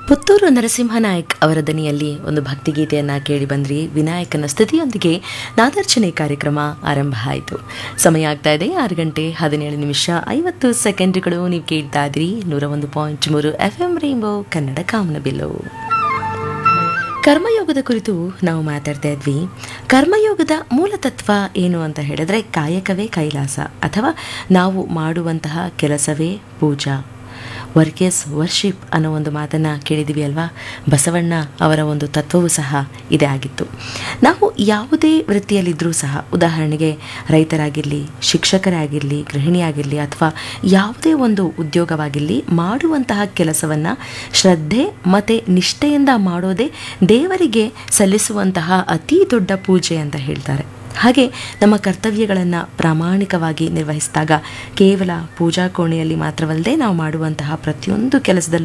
ಪುತ್ತೂರು ನರಸಿಂಹನಾಯಕ್ ಅವರ ದನಿಯಲ್ಲಿ ಒಂದು ಭಕ್ತಿಗೀತೆಯನ್ನ ಕೇಳಿ ಬಂದ್ರಿ ವಿನಾಯಕನ ಸ್ತುತಿಯೊಂದಿಗೆ ನಾದಾರ್ಚನೆ ಕಾರ್ಯಕ್ರಮ ಆರಂಭ ಆಯಿತು ಸಮಯ ಆಗ್ತಾ ಇದೆ ಆರು ಗಂಟೆ ಹದಿನೇಳು ನಿಮಿಷ ಐವತ್ತು ಸೆಕೆಂಡ್ಗಳು ನೀವು ಕೇಳ್ತಾ ಇದ್ರಿ ನೂರ ಒಂದು ಪಾಯಿಂಟ್ ಮೂರು ಎಫ್ ಎಂ ರೈಂಬೋ ಕನ್ನಡ ಕಾಮನಬಿಲ್ಲು ಕರ್ಮಯೋಗದ ಕುರಿತು ನಾವು ಮಾತಾಡ್ತಾ ಇದ್ವಿ ಕರ್ಮಯೋಗದ ಮೂಲ ತತ್ವ ಏನು ಅಂತ ಹೇಳಿದ್ರೆ ಕಾಯಕವೇ ಕೈಲಾಸ ಅಥವಾ ನಾವು ಮಾಡುವಂತಹ ಕೆಲಸವೇ ಪೂಜಾ ವರ್ಕ್ ಎಸ್ ವರ್ಷಿಪ್ ಅನ್ನೋ ಒಂದು ಮಾತನ್ನು ಕೇಳಿದ್ದೀವಿ ಅಲ್ವಾ ಬಸವಣ್ಣ ಅವರ ಒಂದು ತತ್ವವೂ ಸಹ ಇದೇ ಆಗಿತ್ತು ನಾವು ಯಾವುದೇ ವೃತ್ತಿಯಲ್ಲಿದ್ದರೂ ಸಹ ಉದಾಹರಣೆಗೆ ರೈತರಾಗಿರಲಿ ಶಿಕ್ಷಕರಾಗಿರಲಿ ಗೃಹಿಣಿಯಾಗಿರಲಿ ಅಥವಾ ಯಾವುದೇ ಒಂದು ಉದ್ಯೋಗವಾಗಿರಲಿ ಮಾಡುವಂತಹ ಕೆಲಸವನ್ನು ಶ್ರದ್ಧೆ ಮತ್ತು ನಿಷ್ಠೆಯಿಂದ ಮಾಡೋದೇ ದೇವರಿಗೆ ಸಲ್ಲಿಸುವಂತಹ ಅತಿ ದೊಡ್ಡ ಪೂಜೆ ಅಂತ ಹೇಳ್ತಾರೆ ಹಾಗೆ ನಮ್ಮ ಕರ್ತವ್ಯಗಳನ್ನು ಪ್ರಾಮಾಣಿಕವಾಗಿ ನಿರ್ವಹಿಸಿದಾಗ ಕೇವಲ ಪೂಜಾ ಕೋಣೆಯಲ್ಲಿ ಮಾತ್ರವಲ್ಲದೆ ನಾವು ಮಾಡುವಂತಹ ಪ್ರತಿಯೊಂದು ಕೆಲಸದಲ್ಲೂ